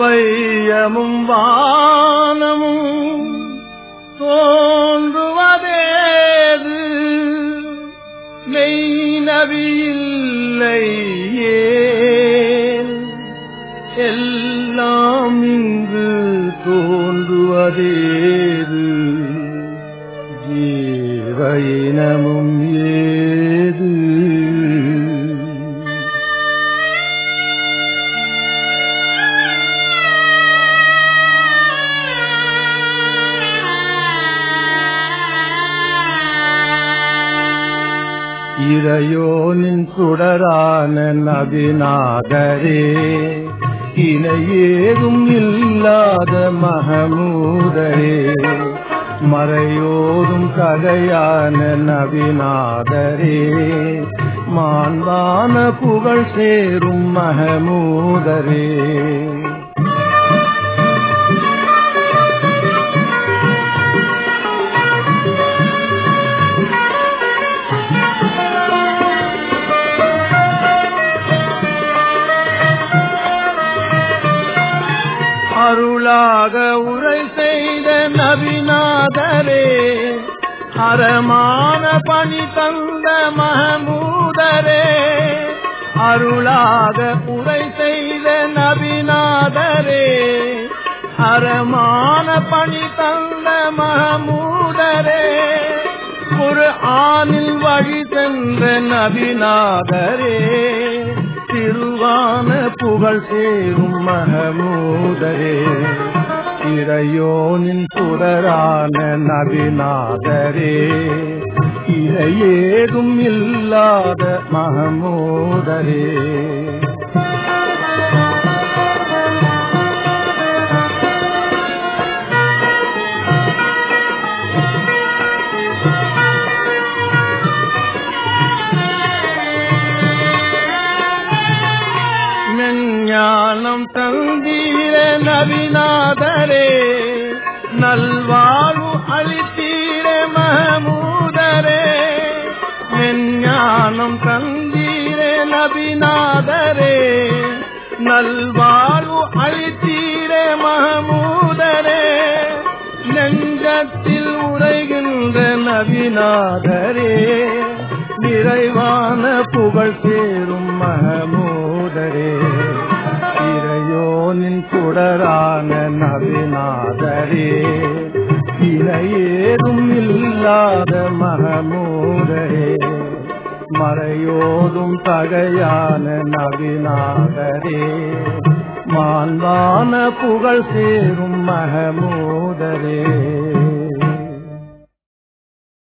வையமும் வானமும் தோன்றுவதேது மெய் நபியில்லை ஏன் எல்லாம் இங்கு தோன்றுவதேது ஜீவ இனமும் ஏது இறையோனின் சுடரான நபிநாதரே இணையேதும் இல்லாத மகமூதரே மறையோதும் கதையான நபிநாதரே மாண்பான புகழ் சேரும் மகமூதரே அருளாக உரை செய்த நபிநாதரே அறமான பணி தந்த மகமூதரே அருளாக உரை செய்த நபிநாதரே அறமான பணி தந்த மகமூதரே ஒரு ஆணில் வழி சென்ற நபிநாதரே திருவான புகழ் சேரும் மகமூதரே இறையோனின் சுடரான நபிநாதரே இறையேதும் இல்லாத மகமூதரே ஞானம் தந்தீர நபிநாதரே நல்வாழ்வு அளித்தீர மகமூதரே ஞானம் தந்தீர நபிநாதரே நல்வாழ்வு அளித்தீர மகமூதரே நெஞ்சத்தில் உரைகின்ற நபிநாதரே நிறைவான புகழ் சேரும் மகமூதரே இறையோனின் குடரான நபிநாதரே இணையேதும் இல்லாத மகமூதரே மறையோதும் தகையான நபிநாதரே மாண்பான புகழ் சேரும் மகமூதரே